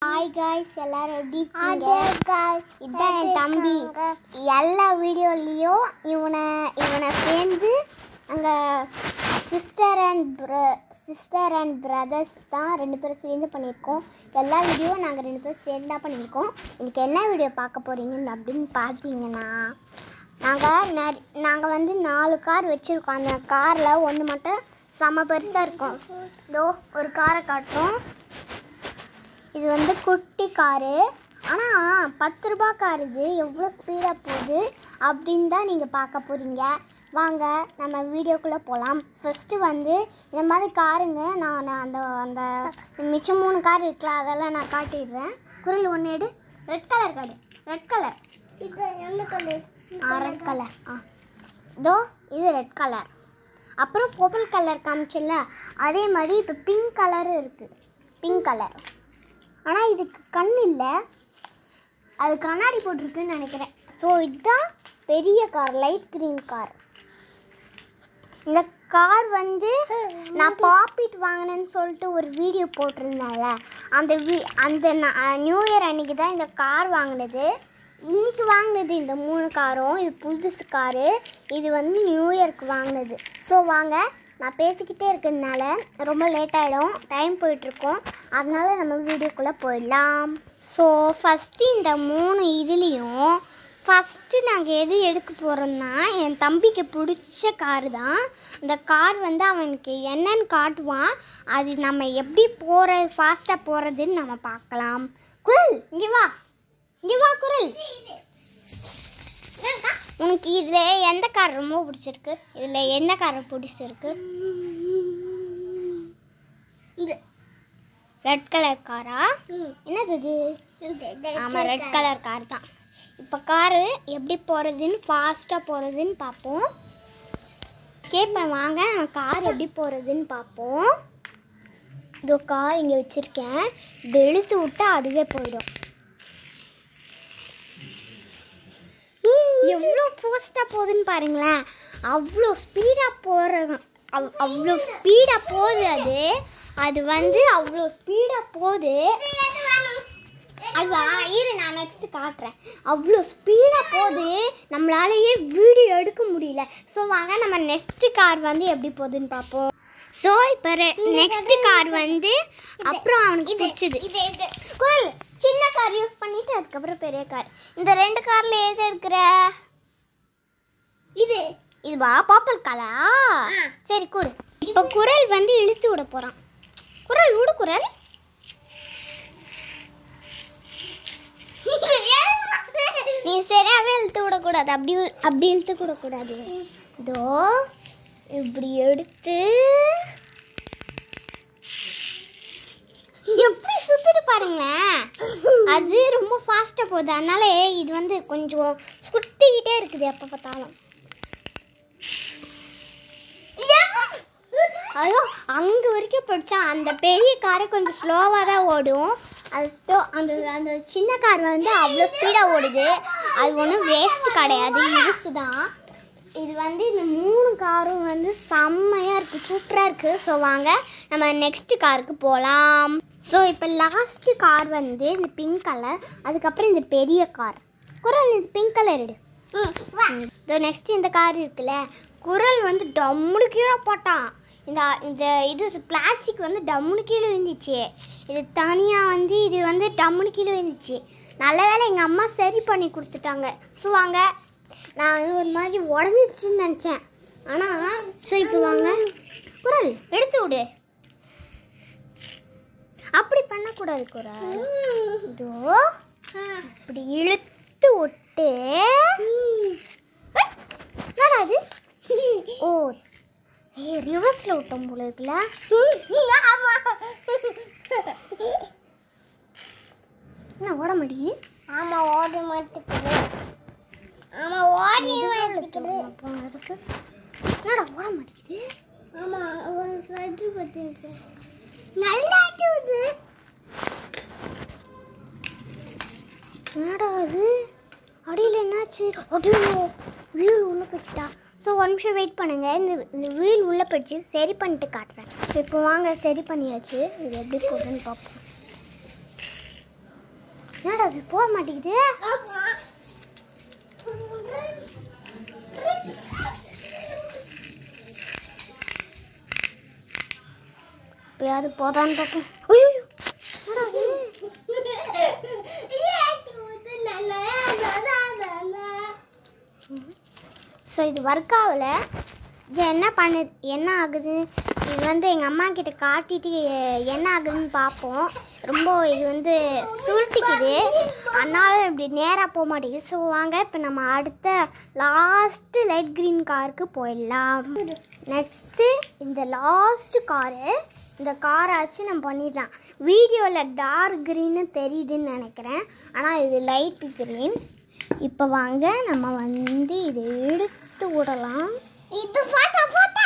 Hi guys எல்லாரும் எப்படி இருக்கீங்க இதான் என் தம்பி எல்லா வீடியோலையும் இவனை இவனை சேர்ந்து அங்கே sister and sister and brothers தான் ரெண்டு பேரும் சேர்ந்து பண்ணியிருக்கோம் எல்லா வீடியோவும் நாங்கள் ரெண்டு பேரும் சேர்ந்து தான் பண்ணியிருக்கோம் இன்னைக்கு என்ன வீடியோ பார்க்க போகிறீங்கன்னு அப்படின்னு பார்த்தீங்கன்னா நாங்கள் நரி நாங்கள் வந்து நாலு கார் வச்சுருக்கோம் அந்த காரில் ஒன்று மட்டும் செம பெருசாக இருக்கும் இதோ ஒரு காரை காட்டுறோம் இது வந்து குட்டி காரு ஆனால் பத்து ரூபா கார் இது எவ்வளோ ஸ்பீடாக போகுது அப்படின்னு தான் நீங்கள் பார்க்க போகிறீங்க வாங்க நம்ம வீடியோக்குள்ளே போகலாம் ஃபஸ்ட்டு வந்து இந்த மாதிரி காருங்க நான் நான் அந்த அந்த மிச்சம் மூணு கார் இருக்குல்ல அதெல்லாம் நான் காட்டிடுறேன் குரல் ஒன்று எடு red colour card red colour இது என்ன கலர் ஆ ரெட் கலர் ஆ இதோ இது ரெட் கலர் அப்புறம் பர்பிள் கலர் காமிச்சல அதே மாதிரி இப்போ பிங்க் கலர் இருக்குது பிங்க் கலர் ஆனால் இதுக்கு கண் இல்லை அது கண்ணாடி போட்டிருக்குன்னு நினைக்கிறேன் ஸோ இதுதான் பெரிய கார் லைட் க்ரீன் கார் இந்த கார் வந்து நான் பாப்பிட் வாங்கினேன்னு சொல்லிட்டு ஒரு வீடியோ போட்டிருந்தேன்ல அந்த வீ அந்த நியூ இயர் அன்னைக்கு தான் இந்த கார் வாங்கினது இன்னைக்கு வாங்கினது இந்த மூணு காரும் இது புதுசு காரு இது வந்து நியூ இயர்க்கு வாங்கினது ஸோ வாங்க நான் பேசிக்கிட்டே இருக்கிறதுனால ரொம்ப லேட் ஆகிடும் டைம் போயிட்டுருக்கோம் அதனால நம்ம வீடியோக்குள்ளே போயிடலாம் ஸோ ஃபஸ்ட்டு இந்த மூணு இதுலேயும் ஃபஸ்ட்டு நாங்கள் எது எடுக்க போகிறோம்னா என் தம்பிக்கு பிடிச்ச காரு தான் இந்த கார் வந்து அவனுக்கு என்னன்னு காட்டுவான் அது நம்ம எப்படி போகிறது ஃபாஸ்ட்டாக போகிறதுன்னு நம்ம பார்க்கலாம் குரல் இங்கே வா இங்கே வா குரல் உனக்கு இதில் எந்த கார் ரொம்ப பிடிச்சிருக்கு இதில் எந்த கார் பிடிச்சிருக்கு ரெட் கலர் காரா என்னது இது ஆமாம் ரெட் கலர் கார் தான் இப்போ காரு எப்படி போகிறதுன்னு ஃபாஸ்ட்டாக போகிறதுன்னு பார்ப்போம் கேட்பேன் வாங்க நான் கார் எப்படி போகிறதுன்னு பார்ப்போம் இதோ கார் இங்கே வச்சுருக்கேன் இப்படி இழுத்து விட்டா அதுவே போயிடும் எவ்வளோ ஃபாஸ்ட்டாக போகுதுன்னு பாருங்களேன் அவ்வளோ ஸ்பீடாக போகிற அவ் அவ்வளோ ஸ்பீடாக போகுது அது அது வந்து அவ்வளோ ஸ்பீடாக போகுது அது வா- இரு நான் நெக்ஸ்ட் காட்டுறேன் அவ்வளோ ஸ்பீடாக போகுது நம்மளாலேயே வீடியோ எடுக்க முடியல ஸோ வாங்க நம்ம நெக்ஸ்ட் கார் வந்து எப்படி போகுதுன்னு பார்ப்போம் ஸோ இப்போ நெக்ஸ்ட் கார் வந்து அப்புறம் அவனுக்கு பிடிச்சது குரல் சின்ன கார் யூஸ் பண்ணிட்டு அதுக்கப்புறம் பெரிய கார் இந்த ரெண்டு கார்ல எது எடுக்கிற இது இதுவா பர்பிள் கலா சரி கூடு இப்போ குரல் வந்து இழுத்து விட போறான் குரல் விடு குரல் நீ சரியாவே இழுத்து விடக்கூடாது அப்படி அப்படி இழுத்து விடக்கூடாது இதோ இப்படி எடுத்து எப்படி சுத்திட்டு பாருங்களேன் அது ரொம்ப ஃபாஸ்டா போகுது அதனால இது வந்து கொஞ்சம் சுத்திக்கிட்டே இருக்குது எப்ப பார்த்தாலும் ஐயோ அங்க வரைக்கும் போயிடுச்சா அந்த பெரிய காரை கொஞ்சம் ஸ்லோவாக தான் ஓடும் அது ஸ்லோ அந்த அந்த சின்ன கார் வந்து அவ்வளோ ஸ்பீடாக ஓடுது அது ஒன்றும் வேஸ்ட் கிடையாது யூஸ் தான் இது வந்து இந்த மூணு காரும் வந்து செம்மையாக இருக்குது சூப்பராக இருக்குது ஸோ வாங்க நம்ம நெக்ஸ்ட் காருக்கு போகலாம் ஸோ இப்போ லாஸ்ட் கார் வந்து இந்த பிங்க் கலர் அதுக்கப்புறம் இந்த பெரிய கார் குரல் இந்த பிங்க் கலர் எடு இதோ நெக்ஸ்ட் இந்த கார் இருக்குல்ல குரல் வந்து டம்முனு கீழே போட்டான் இந்த இந்த இது பிளாஸ்டிக் வந்து டம்முனு கீழே விழுந்துச்சு இது தனியாக வந்து இது வந்து டம்முனு கீழே விழுந்துச்சு நல்ல வேளை எங்கள் அம்மா சரி பண்ணி கொடுத்துட்டாங்க ஸோ வாங்க நான் வந்து ஒரு மாதிரி உடஞ்சிச்சுன்னு நினச்சேன் ஆனால் சரி இப்போ வாங்க குரல் எடுத்து விடு அப்படி பண்ணக்கூடாது குரல் இதோ இப்படி இழுத்து விட்டு என்னடா அது ஓ ஏய் ரிவர்ஸ்ல விட்டோம் போல இருக்குல்ல என்ன ஓட மாட்டேங்குது ஆமா ஓட மாட்டேங்குது ஆமா ஓடி மாட்டேங்குது இருக்கு என்னடா ஓட மாட்டேங்குது ஆமா ஒரு சைடு பத்திருக்கு நல்லா இருக்குது என்னடா அது அடியில் என்னாச்சு அடியோ வீல் உள்ளே போயிடுச்சுட்டா ஸோ ஒரு நிமிஷம் வெயிட் பண்ணுங்க இந்த இந்த வீல் உள்ளே போயிடுச்சு சரி பண்ணிட்டு காட்டுறேன் இப்போ வாங்க சரி பண்ணியாச்சு இது எப்படி போகுதுன்னு பார்ப்போம் என்னடா அது போக மாட்டேங்குது எப்பயாவது போதான்னு பார்ப்போம் ஐயோ ஸோ இது ஒர்க் ஆகலை இது என்ன பண்ணு என்ன ஆகுது இது வந்து எங்கள் அம்மா கிட்ட காட்டிட்டு எ- என்ன ஆகுதுன்னு பார்ப்போம் ரொம்ப இது வந்து சுருட்டிக்குது அதனால இப்படி நேராக போக மாட்டேங்குது ஸோ வாங்க இப்போ நம்ம அடுத்த லாஸ்ட்டு லைட் க்ரீன் காருக்கு போயிடலாம் நெக்ஸ்ட்டு இந்த லாஸ்ட்டு காரு இந்த காராச்சு நம்ம பண்ணிடலாம் வீடியோவில் டார்க் க்ரீன்னு தெரியுதுன்னு நினைக்கிறேன் ஆனால் இது லைட் க்ரீன் இப்போ வாங்க நம்ம வந்து இதை எடுத்து விடலாம் இது போட்டா போட்டா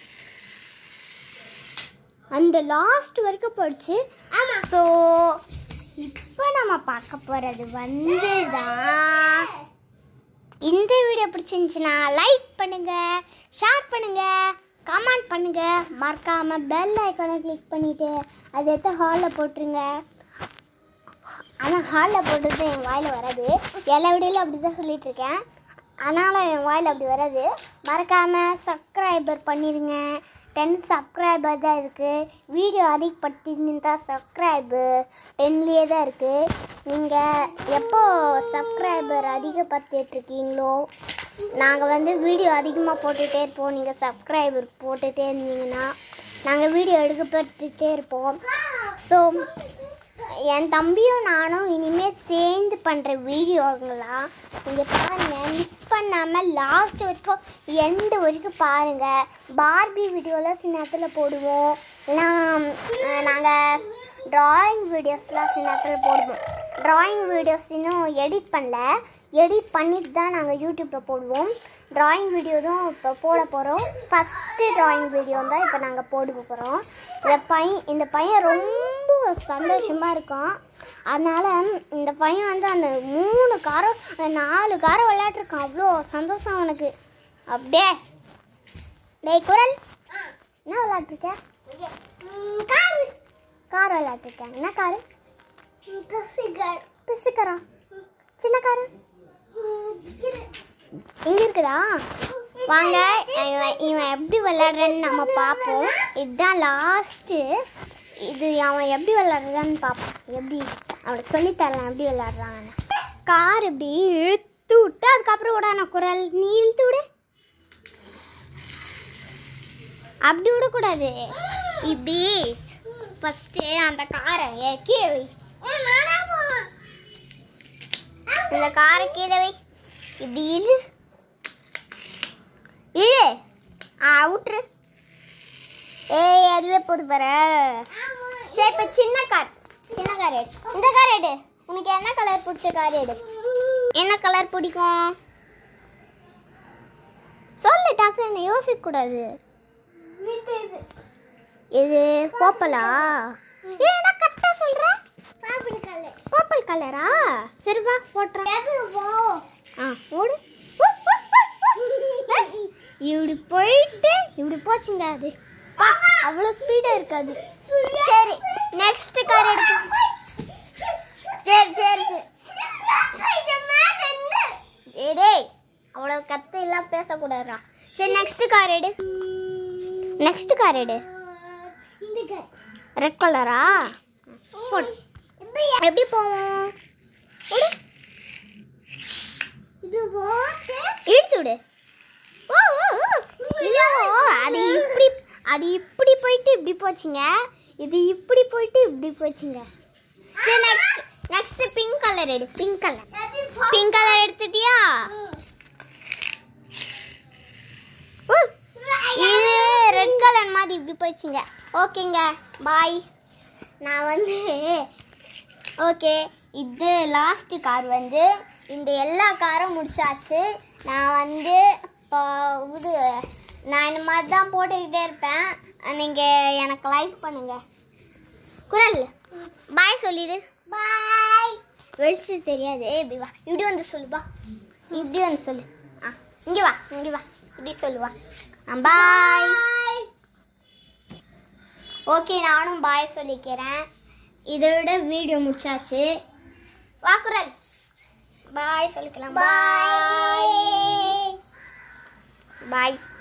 அந்த லாஸ்ட் வரைக்கும் போயிடுச்சு ஆமா ஸோ இப்போ நம்ம பார்க்க போறது வந்துதான் இந்த வீடியோ பிடிச்சிருந்துச்சுன்னா லைக் பண்ணுங்க ஷேர் பண்ணுங்க கமெண்ட் பண்ணுங்க மறக்காம பெல் ஐக்கானை கிளிக் பண்ணிட்டு அதை எடுத்து ஹாலில் போட்டுருங்க ஆனால் ஹாலில் போட்டது என் வாயில் வராது எல்லா வீடியோலையும் அப்படி தான் சொல்லிட்டு இருக்கேன் அதனால் என் வாயில் அப்படி வராது மறக்காமல் சப்ஸ்கிரைபர் பண்ணிடுங்க டென் சப்ஸ்கிரைபர் தான் இருக்குது வீடியோ அதிகப்படுத்திருந்தா சப்ஸ்கிரைபு டென்லேயே தான் இருக்குது நீங்கள் எப்போ சப்ஸ்கிரைபர் அதிகப்படுத்திட்டு இருக்கீங்களோ நாங்கள் வந்து வீடியோ அதிகமாக போட்டுகிட்டே இருப்போம் நீங்கள் சப்ஸ்கிரைபர் போட்டுகிட்டே இருந்தீங்கன்னா நாங்கள் வீடியோ எடுக்கப்பட்டுட்டே இருப்போம் ஸோ என் தம்பியும் நானும் இனிமேல் சேர்ந்து பண்ணுற வீடியோங்களாம் நீங்கள் பாருங்கள் மிஸ் பண்ணாமல் லாஸ்ட் வரைக்கும் எண்டு வரைக்கும் பாருங்கள் பார்பி வீடியோலாம் சில நேரத்தில் போடுவோம் இல்லைனா நாங்கள் ட்ராயிங் வீடியோஸ்லாம் சில நேரத்தில் போடுவோம் ட்ராயிங் வீடியோஸ் இன்னும் எடிட் பண்ணல எடிட் பண்ணிட்டு தான் நாங்கள் யூடியூப்பில் போடுவோம் ட்ராயிங் வீடியோ தான் இப்போ போட போகிறோம் ஃபஸ்ட்டு ட்ராயிங் வீடியோ தான் இப்போ நாங்கள் போட போகிறோம் இந்த பையன் இந்த பையன் ரொம்ப சந்தோஷமாக இருக்கான் அதனால் இந்த பையன் வந்து அந்த மூணு காரம் அந்த நாலு காரம் விளையாட்டுருக்கான் அவ்வளோ சந்தோஷம் அவனுக்கு அப்படியே டேய் குரல் என்ன விளையாட்டுருக்க கார் கார் விளையாட்டுருக்கேன் என்ன காரு பிசுக்கரா சின்ன காரு இங்க இருக்குதா வாங்க இவன் இவன் எப்படி விளையாடுறேன்னு நம்ம பார்ப்போம் இதுதான் லாஸ்ட்டு இது அவன் எப்படி விளையாடுறான்னு பார்ப்போம் எப்படி அவனை சொல்லித்தரலாம் எப்படி விளையாடுறாங்கன்னு கார் இப்படி இழுத்து விட்டு அதுக்கப்புறம் விடான குரல் நீ இழுத்து விடு அப்படி விடக்கூடாது இப்படி ஃபஸ்ட்டு அந்த காரை ஏ, கீழே வை இந்த காரை கீழே வை இப்படி இழு இழு ஆ விட்டுரு ஏய் அதுவே போது பாரு சரி இப்போ சின்ன கார் சின்ன கார் எடு இந்த கார் எடு உனக்கு என்ன கலர் பிடிச்ச கார் எடு என்ன கலர் பிடிக்கும் சொல்லு டக்கு என்ன யோசிக்க கூடாது இது போப்பலா ஏ நான் கரெக்டா சொல்றேன் பர்பிள் கலரா சரி வா போட்டுறேன் ஆ ஓடு இப்படி போயிட்டு இப்படி போச்சுங்க அது பா, அவ்வளோ ஸ்பீடா இருக்காது சரி நெக்ஸ்ட் கார் எடுத்து சரி சரி சரி ஏய், டேய் அவ்வளோ கத்து எல்லாம் பேசக்கூடாதுடா சரி நெக்ஸ்ட் கார் எடு நெக்ஸ்ட் கார் எடு ரெட் கலரா போடு எப்படி போவோம் விடு. இழுத்து விடு ஓ, ஓ, ஓ. ஐயோ, அது இப்படி அது இப்படி போயிட்டு இப்படி போச்சுங்க இது இப்படி போயிட்டு இப்படி போச்சுங்க சரி நெக்ஸ்ட் நெக்ஸ்ட் பிங்க் கலர் எடு பிங்க் கலர் பிங்க் கலர் எடுத்துட்டியா ஓ, இது ரெட் கலர் மாதிரி இப்படி போயிடுச்சுங்க ஓகேங்க பாய் நான் வந்து ஓகே இது லாஸ்ட் கார் வந்து இந்த எல்லா காரும் முடிச்சாச்சு நான் வந்து இப்போ இது நான் இந்த மாதிரி தான் போட்டுக்கிட்டே இருப்பேன் நீங்கள் எனக்கு லைக் பண்ணுங்க குரல் பாய் சொல்லிடு பாய் வெளிச்சு தெரியாது இப்படி வா இப்படி வந்து சொல்லுப்பா இப்படி வந்து சொல்லு ஆ இங்கே வா இங்கே வா இப்படி சொல்லுவா பாய் ஓகே நானும் பாய் சொல்லிக்கிறேன் இதோட வீடியோ முடிச்சாச்சு வாக்குரல் பாய் சொல்லிக்கலாம் பாய் பாய்